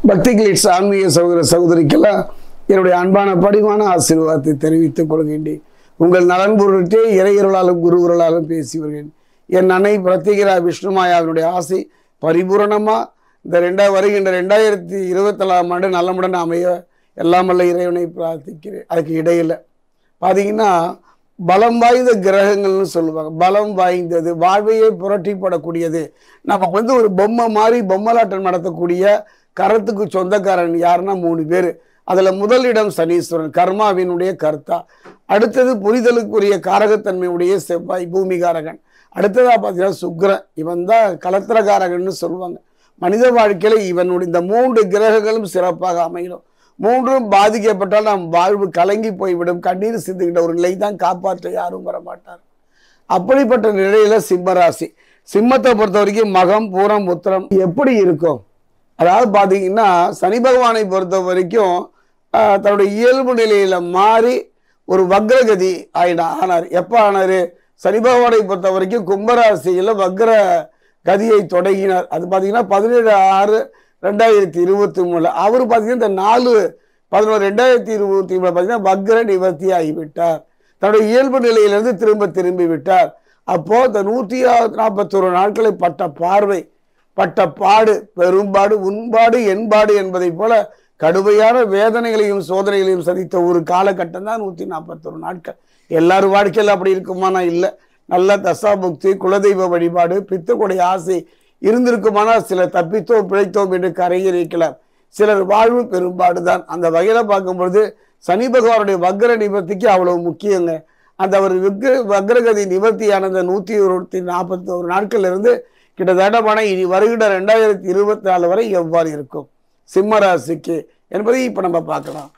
பக்தி கிளிட்ஸ் ஆன்மீக சகோதர சகோதரிக்கெல்லாம் என்னுடைய அன்பான படிவான ஆசீர்வாதத்தை தெரிவித்துக் கொள்கின்றேன் உங்கள் நலன் பொருட்டே இறையருளாலும் குருவருளாலும் பேசி வருகிறேன் என் அன்னை பிரத்யேகரா விஷ்ணுமாயாவினுடைய ஆசை பரிபூரணமாக இந்த ரெண்டா வருகின்ற ரெண்டாயிரத்தி இருபத்தேழாம் ஆண்டு நல்லமுடன் அமைய எல்லாம் வல்ல இறைவனை பிரார்த்திக்கிறேன் அதுக்கு இடையில பார்த்தீங்கன்னா பலம் வாய்ந்த கிரகங்கள்னு சொல்லுவாங்க பலம் வாய்ந்தது வாழ்வையே புரட்டிப்படக்கூடியது நம்ம வந்து ஒரு பொம்மை மாதிரி பொம்மலாட்டம் நடத்தக்கூடிய கரத்துக்கு சொந்தக்காரன் யாருன்னா மூணு பேர் அதில் முதலிடம் சனீஸ்வரன் கர்மாவினுடைய கர்த்தா அடுத்தது புரிதலுக்குரிய காரகத்தன்மையுடைய செவ்வாய் பூமிகாரகன் அடுத்ததாக பார்த்தீங்கன்னா சுக்கிரன் இவன் தான் கலத்திரகாரகன்னு சொல்லுவாங்க மனித வாழ்க்கையில் இவனுடைய இந்த மூன்று கிரகங்களும் சிறப்பாக அமையணும் மூன்றும் பாதிக்கப்பட்டால் நாம் வாழ்வு கலங்கி போய்விடும் கண்ணீர் சிந்துகின்ற ஒரு நிலை தான் காப்பாற்ற யாரும் வர மாட்டார் அப்படிப்பட்ட நிலையில சிம்மராசி சிம்மத்தை பொறுத்த வரைக்கும் மகம் பூரம் உத்திரம் எப்படி இருக்கும் அதாவது பார்த்தீங்கன்னா சனி பகவானை பொறுத்த வரைக்கும் ஆஹ், தன்னுடைய இயல்பு நிலையில மாறி ஒரு வக்ரகதி ஆயிடா ஆனார் எப்போ ஆனார் சனி பகவானை பொறுத்த வரைக்கும் கும்பராசியில் வக்ர கதியை தொடங்கினார் அது பார்த்தீங்கன்னா பதினேழு ஆறு ரெண்டாயிரத்தி இருபத்தி மூணுல அவர் பார்த்தீங்கன்னா இந்த நாலு பதினோரு ரெண்டாயிரத்தி இருபத்தி மூணு பார்த்தீங்கன்னா வக்ர நிவர்த்தி ஆகிவிட்டார் தன்னுடைய இயல்பு நிலையிலிருந்து திரும்ப திரும்பி விட்டார் அப்போ இந்த நூற்றி நாற்பத்தொரு நாட்களை பட்ட பார்வை பட்ட பாடு பெரும்பாடு உண்பாடு என்பாடு என்பதைப் போல கடுமையான வேதனைகளையும் சோதனைகளையும் சந்தித்த ஒரு காலகட்டம் தான் நூற்றி நாற்பத்தொரு நாட்கள் எல்லாரும் வாழ்க்கையில் அப்படி இருக்குமானா இல்லை நல்ல தசாபுக்தி குலதெய்வ வழிபாடு பித்தக்கூடிய ஆசை இருந்திருக்குமானால் சிலர் தப்பித்தோம் பிழைத்தோம் என்று கரையிருக்கலாம் சிலர் வாழ்வு பெரும்பாடு தான் அந்த வகையில் பார்க்கும்பொழுது சனி பகவானுடைய வக்ர நிவர்த்திக்கு அவ்வளவு முக்கியங்க அந்த அவர் விக்ர வக்ரகதி நிவர்த்தியான அந்த நூற்றி இருபத்தி நாற்பத்தி ஒரு நாட்கள்ல இருந்து கிட்டத்தட்ட பண இனி வருகின்ற ரெண்டாயிரத்தி இருபத்தி நாலு வரை எவ்வாறு இருக்கும் சிம்ம ராசிக்கு என்பதை இப்போ நம்ம பார்க்கலாம்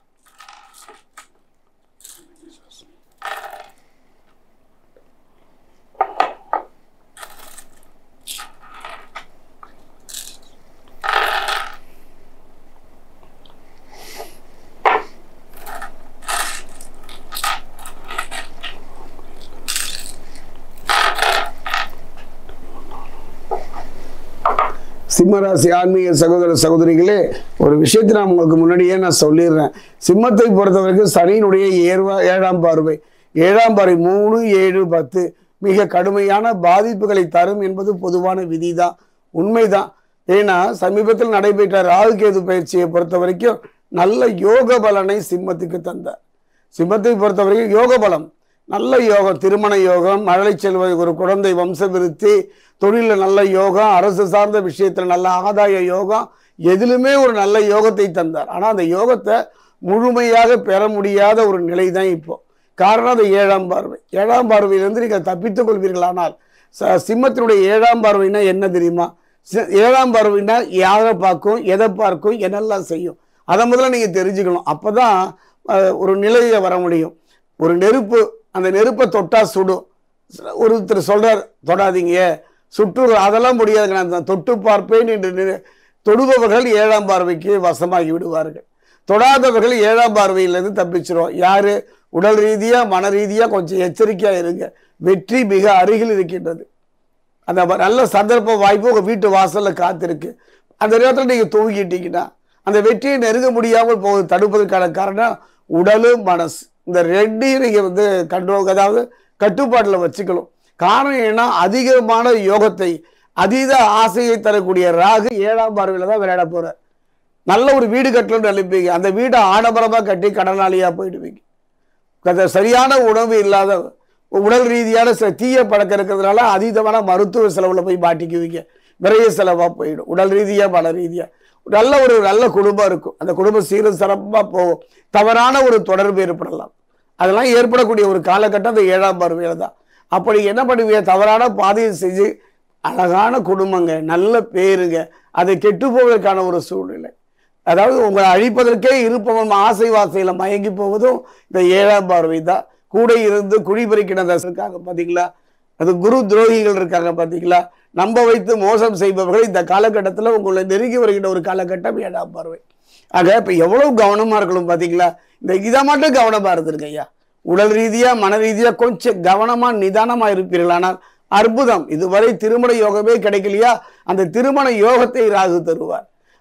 சிம்மராசி ஆன்மீக சகோதர சகோதரிகளே ஒரு விஷயத்தை நான் உங்களுக்கு முன்னாடியே நான் சொல்லிடுறேன் சிம்மத்தை பொறுத்த வரைக்கும் சனியினுடைய ஏர்வா ஏழாம் பார்வை ஏழாம் பார்வை மூணு ஏழு பத்து மிக கடுமையான பாதிப்புகளை தரும் என்பது பொதுவான விதிதான் உண்மைதான் ஏன்னா சமீபத்தில் நடைபெற்ற ராகுகேது பயிற்சியை பொறுத்த வரைக்கும் நல்ல யோக பலனை சிம்மத்துக்கு தந்தார் சிம்மத்தை பொறுத்த வரைக்கும் யோக பலம் நல்ல யோகம் திருமண யோகம் மழலை செல்வ ஒரு குழந்தை வம்ச விருத்தி தொழிலில் நல்ல யோகம் அரசு சார்ந்த விஷயத்தில் நல்ல ஆதாய யோகம் எதிலுமே ஒரு நல்ல யோகத்தை தந்தார் ஆனால் அந்த யோகத்தை முழுமையாக பெற முடியாத ஒரு நிலை தான் இப்போ காரணம் அது ஏழாம் பார்வை ஏழாம் பார்வையிலிருந்து நீங்கள் தப்பித்துக் கொள்வீர்களானால் ச சிம்மத்தினுடைய ஏழாம் பார்வைனா என்ன தெரியுமா சி- ஏழாம் பார்வைனா யாரை பார்க்கும் எதை பார்க்கும் என்னெல்லாம் செய்யும் அதை முதல்ல நீங்கள் தெரிஞ்சுக்கணும் அப்போ தான் ஒரு நிலையை வர முடியும் ஒரு நெருப்பு அந்த நெருப்பை தொட்டா சுடும் ஒருத்தர் சொல்றார் தொடாதீங்க சுற்று அதெல்லாம் முடியாதுங்க நான் தொட்டு பார்ப்பேன் என்று நினை- தொடுபவர்கள் ஏழாம் பார்வைக்கு வசமாகி விடுவார்கள் தொடாதவர்கள் ஏழாம் பார்வையிலிருந்து தப்பிச்சிரும் யாரு உடல் ரீதியா மன ரீதியா கொஞ்சம் எச்சரிக்கையா இருங்க வெற்றி மிக அருகில் இருக்கின்றது அந்த வ- நல்ல சந்தர்ப்ப வாய்ப்பு உங்கள் வீட்டு வாசலில் காத்திருக்கு அந்த நேரத்தில் நீங்கள் தூங்கிட்டீங்கன்னா அந்த வெற்றியை நெருங்க முடியாமல் போகுது தடுப்பதற்கான காரணம் உடலும் மனசு இந்த ரெண்டையும் நீங்கள் வந்து கண்ட்ரோல் அதாவது கட்டுப்பாட்டில் வச்சுக்கணும் காரணம் ஏன்னா அதிகமான யோகத்தை அதீத ஆசையை தரக்கூடிய ராகு ஏழாம் பார்வையில் தான் விளையாட போகிறார் நல்ல ஒரு வீடு கட்டணும்னு நினைப்பீங்க அந்த வீடை ஆடம்பரமாக கட்டி கடனாளியாக போயிடுவீங்க அந்த சரியான உணவு இல்லாத உடல் ரீதியான சில தீய பழக்கம் இருக்கிறதுனால அதீதமான மருத்துவ செலவுல போய் மாட்டிக்குவீங்க விரைய செலவாக போயிடும் உடல் ரீதியாக மன ரீதியாக நல்ல ஒரு நல்ல குடும்பம் இருக்கும் அந்த குடும்பம் சீரும் சிறப்பாக போகும் தவறான ஒரு தொடர்பு ஏற்படலாம் அதெல்லாம் ஏற்படக்கூடிய ஒரு காலகட்டம் அந்த ஏழாம் பார்வையில் தான் அப்படி என்ன பண்ணுவீங்க தவறான பாதையை செஞ்சு அழகான குடும்பங்க நல்ல பேருங்க அதை கெட்டு போவதற்கான ஒரு சூழ்நிலை அதாவது உங்களை அழிப்பதற்கே இருப்பவன் ஆசை வாசையில் மயங்கி போவதும் இந்த ஏழாம் பார்வை தான் கூட இருந்து குழிபறிக்கிற இருக்காங்க பார்த்தீங்களா அது குரு துரோகிகள் இருக்காங்க பார்த்தீங்களா நம்ப வைத்து மோசம் செய்பவர்கள் இந்த காலகட்டத்தில் உங்களை நெருங்கி வருகின்ற ஒரு காலகட்டம் ஏழாம் பார்வை ஆக இப்போ எவ்வளவு கவனமாக இருக்கணும் பார்த்தீங்களா இந்த இதை மட்டும் கவனமாக இருந்திருங்க ஐயா உடல் ரீதியாக மன ரீதியாக கொஞ்சம் கவனமாக நிதானமாக இருப்பீர்கள் ஆனால் அற்புதம் இதுவரை திருமண யோகமே கிடைக்கலையா அந்த திருமண யோகத்தை ராகு தருவார்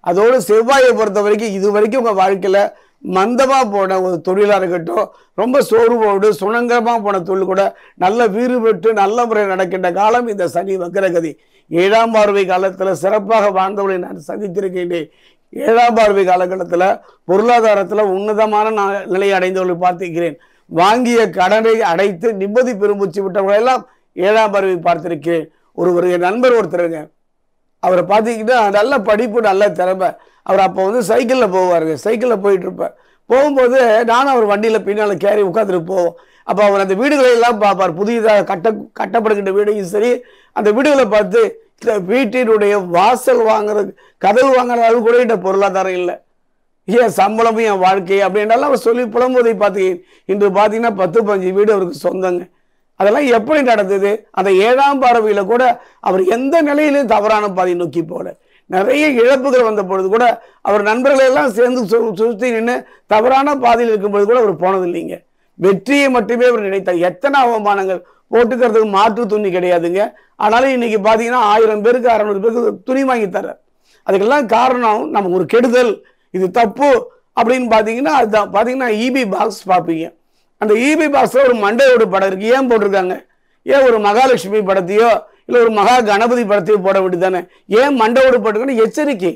அதோடு செவ்வாயை பொறுத்த வரைக்கும் இது வரைக்கும் உங்கள் வாழ்க்கையில் மந்தமாக போன ஒரு தொழிலாக இருக்கட்டும் ரொம்ப சோர்வோடு சுணங்கமாக போன தொழில் கூட நல்ல வீறு பெற்று நல்ல முறை நடக்கின்ற காலம் இந்த சனி வக்கரகதி ஏழாம் பார்வை காலத்தில் சிறப்பாக வாழ்ந்தவர்களை நான் சந்தித்திருக்கின்றேன் ஏழாம் பார்வை காலகட்டத்தில் பொருளாதாரத்தில் உன்னதமான நா- நிலையை அடைந்தவர்களை பார்த்திருக்கிறேன் வாங்கிய கடனை அடைத்து நிம்மதி பெருமூச்சு விட்டவர்கள் எல்லாம் ஏழாம் பார்வை பார்த்திருக்கிறேன் ஒரு என் நண்பர் ஒருத்தருங்க அவரை பார்த்தீங்கன்னா நல்ல படிப்பு நல்ல திறமை அவர் அப்போ வந்து சைக்கிளில் போவாருங்க சைக்கிளில் போயிட்டு இருப்பார் போகும்போது நானும் அவர் வண்டியில் பின்னால் கேரி உட்காந்துட்டு போவோம் அப்போ அவர் அந்த வீடுகளை எல்லாம் பார்ப்பார் புதிதாக கட்ட கட்டப்படுகின்ற வீடையும் சரி அந்த வீடுகளை பார்த்து இந்த வீட்டினுடைய வாசல் வாங்குறது கதவு வாங்குற அளவு கூட இந்த பொருளாதாரம் இல்லை ஏன் சம்பளமும் என் வாழ்க்கை அப்படின்றலாம் அவர் சொல்லி புலம்போதை பார்த்தீங்க இன்று பார்த்தீங்கன்னா பத்து பஞ்சு வீடு அவருக்கு சொந்தங்க அதெல்லாம் எப்படி நடந்தது அந்த ஏழாம் பார்வையில் கூட அவர் எந்த நிலையிலும் தவறான பாதை நோக்கி போல நிறைய இழப்புகள் வந்த பொழுது கூட அவர் நண்பர்கள் எல்லாம் சேர்ந்து சு- சுற்றி நின்று தவறான பாதையில் இருக்கும்பொழுது கூட அவர் போனது இல்லைங்க வெற்றியை மட்டுமே அவர் நினைத்தார் எத்தனை அவமானங்கள் போட்டுக்கிறதுக்கு மாற்று துணி கிடையாதுங்க ஆனாலும் இன்னைக்கு பார்த்தீங்கன்னா ஆயிரம் பேருக்கு அறநூறு பேருக்கு துணி வாங்கி தர்றார் அதுக்கெல்லாம் காரணம் நமக்கு ஒரு கெடுதல் இது தப்பு அப்படின்னு பார்த்தீங்கன்னா அதுதான் பார்த்தீங்கன்னா இபி பாக்ஸ் பார்ப்பீங்க அந்த இபி பாக்ஸில் ஒரு மண்டையோட படம் இருக்கு ஏன் போட்டிருக்காங்க ஏன் ஒரு மகாலட்சுமி படத்தையோ இல்லை ஒரு மகா கணபதி படத்தையோ போட வேண்டியதானே ஏன் மண்டையோடு போட்டிருக்கன்னு எச்சரிக்கை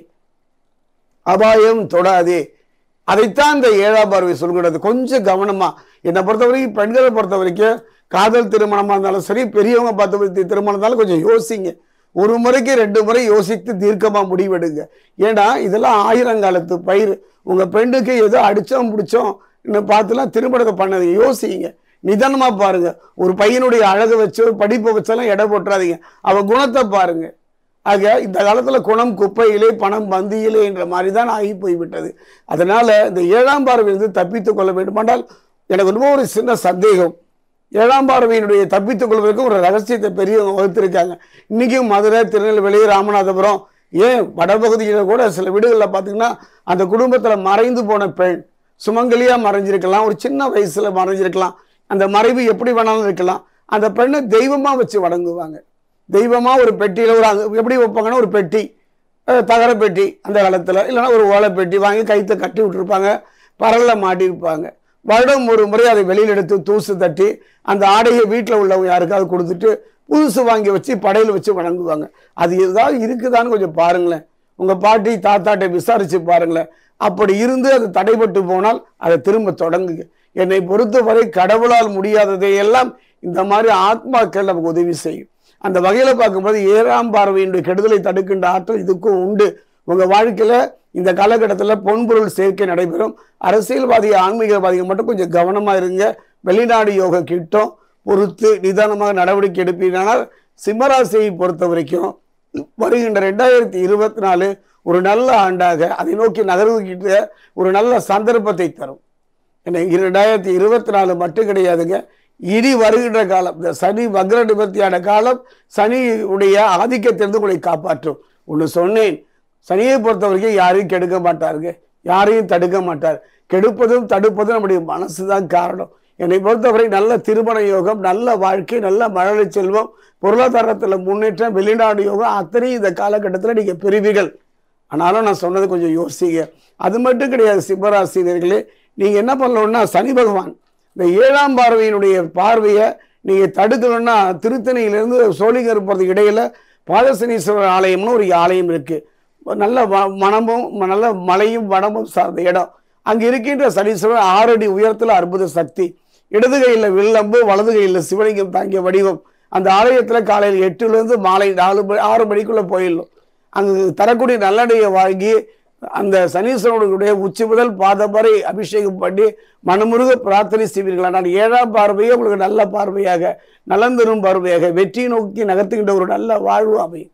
அபாயம் தொடாதே அதைத்தான் இந்த ஏழாம் பார்வை சொல்கிறது கொஞ்சம் கவனமா என்னை பொறுத்த வரைக்கும் பெண்களை பொறுத்த வரைக்கும் காதல் திருமணமா இருந்தாலும் சரி பெரியவங்க பார்த்த வரைக்கும் திருமணம் இருந்தாலும் கொஞ்சம் யோசிங்க ஒரு முறைக்கு ரெண்டு முறை யோசித்து தீர்க்கமா முடிவெடுங்க ஏன்னா இதெல்லாம் ஆயிரங்காலத்து பயிர் உங்க பெண்ணுக்கு ஏதோ அடிச்சோம் பிடிச்சோம் இன்னும் பார்த்துலாம் திருமணத்தை பண்ணது யோசிங்க நிதானமா பாருங்க ஒரு பையனுடைய அழகை வச்சு படிப்பை வச்செல்லாம் எடை போட்டுறாதீங்க அவன் குணத்தை பாருங்க ஆக இந்த காலத்துல குணம் குப்பையிலே பணம் பந்தியிலே என்ற மாதிரி தான் ஆகி போய்விட்டது அதனால இந்த ஏழாம் பார்வையிலிருந்து தப்பித்துக் கொள்ள வேண்டுமானால் எனக்கு ரொம்ப ஒரு சின்ன சந்தேகம் ஏழாம் பார்வையினுடைய தப்பித்துக் கொள்வதற்கு ஒரு ரகசியத்தை பெரியவங்க வகுத்திருக்காங்க இன்னைக்கும் மதுரை திருநெல்வேலி ராமநாதபுரம் ஏன் வடபகுதியில் கூட சில வீடுகளில் பார்த்தீங்கன்னா அந்த குடும்பத்தில் மறைந்து போன பெண் சுமங்கலியா மறைஞ்சிருக்கலாம் ஒரு சின்ன வயசுல மறைஞ்சிருக்கலாம் அந்த மறைவு எப்படி வேணாலும் இருக்கலாம் அந்த பெண்ணை தெய்வமா வச்சு வணங்குவாங்க தெய்வமா ஒரு பெட்டியில ஒரு அங்க- எப்படி வைப்பாங்கன்னா ஒரு பெட்டி அஹ் தகர பெட்டி அந்த காலத்துல இல்லைன்னா ஒரு ஓலை பெட்டி வாங்கி கைத்தை கட்டி விட்டுருப்பாங்க பரல்ல மாட்டியிருப்பாங்க வருடம் ஒரு முறை அதை வெளியில் எடுத்து தூசு தட்டி அந்த ஆடையை வீட்டில் உள்ளவங்க யாருக்காவது கொடுத்துட்டு புதுசு வாங்கி வச்சு படையில் வச்சு வணங்குவாங்க அது ஏதாவது இருக்குதான்னு கொஞ்சம் பாருங்களேன் உங்க பாட்டி தாத்தாட்ட விசாரிச்சு பாருங்களேன் அப்படி இருந்து அது தடைபட்டு போனால் அதை திரும்ப தொடங்குங்க என்னை பொறுத்தவரை கடவுளால் முடியாததை எல்லாம் இந்த மாதிரி ஆத்மாக்கள் நமக்கு உதவி செய்யும் அந்த வகையில பார்க்கும்போது ஏழாம் பார்வையினுடைய கெடுதலை தடுக்கின்ற ஆற்றல் இதுக்கும் உண்டு உங்க வாழ்க்கையில இந்த காலகட்டத்தில் பொன்பொருள் சேர்க்கை நடைபெறும் அரசியல்வாதி ஆன்மீகவாதிகள் மட்டும் கொஞ்சம் கவனமா இருங்க வெளிநாடு யோக கிட்டம் பொறுத்து நிதானமாக நடவடிக்கை எடுப்பீங்கனால் சிம்மராசியை பொறுத்த வரைக்கும் வருகின்ற ரெண்டாயிரத்தி இருபத்தி நாலு ஒரு நல்ல ஆண்டாக அதை நோக்கி நகர்வுகிட்ட ஒரு நல்ல சந்தர்ப்பத்தை தரும் என்ன இரண்டாயிரத்தி இருபத்தி நாலு மட்டும் கிடையாதுங்க இனி வருகின்ற காலம் இந்த சனி வக்ர நிபத்தியான காலம் சனியுடைய ஆதிக்கத்திலிருந்து உங்களை காப்பாற்றும் ஒன்று சொன்னேன் சனியை பொறுத்த வரைக்கும் யாரையும் கெடுக்க மாட்டாருங்க யாரையும் தடுக்க மாட்டார் கெடுப்பதும் தடுப்பதும் நம்முடைய மனசு தான் காரணம் என்னை பொறுத்தவரை நல்ல திருமண யோகம் நல்ல வாழ்க்கை நல்ல மழலை செல்வம் பொருளாதாரத்தில் முன்னேற்றம் வெளிநாடு யோகம் அத்தனையும் இந்த காலகட்டத்தில் நீங்கள் பெறுவீர்கள் ஆனாலும் நான் சொன்னது கொஞ்சம் யோசிங்க அது மட்டும் கிடையாது சிம்மராசினியர்களே நீங்கள் என்ன பண்ணணும்னா சனி பகவான் இந்த ஏழாம் பார்வையினுடைய பார்வையை நீங்கள் தடுக்கணும்னா திருத்தணியிலேருந்து சோழிங்கர் போகிறதுக்கு இடையில பாதசனீஸ்வரர் ஆலயம்னு ஒரு ஆலயம் இருக்குது நல்ல வ- மனமும் நல்ல மலையும் வனமும் சார்ந்த இடம் அங்கே இருக்கின்ற சனீஸ்வரர் ஆறு அடி உயரத்தில் அற்புத சக்தி இடது கையில் வில்லம்பு வலது கையில் சிவலிங்கம் தாங்கிய வடிவம் அந்த ஆலயத்தில் காலையில் எட்டுலேருந்து மாலை நாலு மணி ஆறு மணிக்குள்ளே போயிடணும் அங்கு தரக்கூடிய நல்லடையை வாங்கி அந்த சனீஸ்வரனுடைய உச்சி முதல் பாதம் வரை அபிஷேகம் பண்ணி மனமுருக பிரார்த்தனை செய்வீர்களா நான் ஏழாம் பார்வையே உங்களுக்கு நல்ல பார்வையாக நலன் தரும் பார்வையாக வெற்றியை நோக்கி நகர்த்துகின்ற ஒரு நல்ல வாழ்வு அமையும்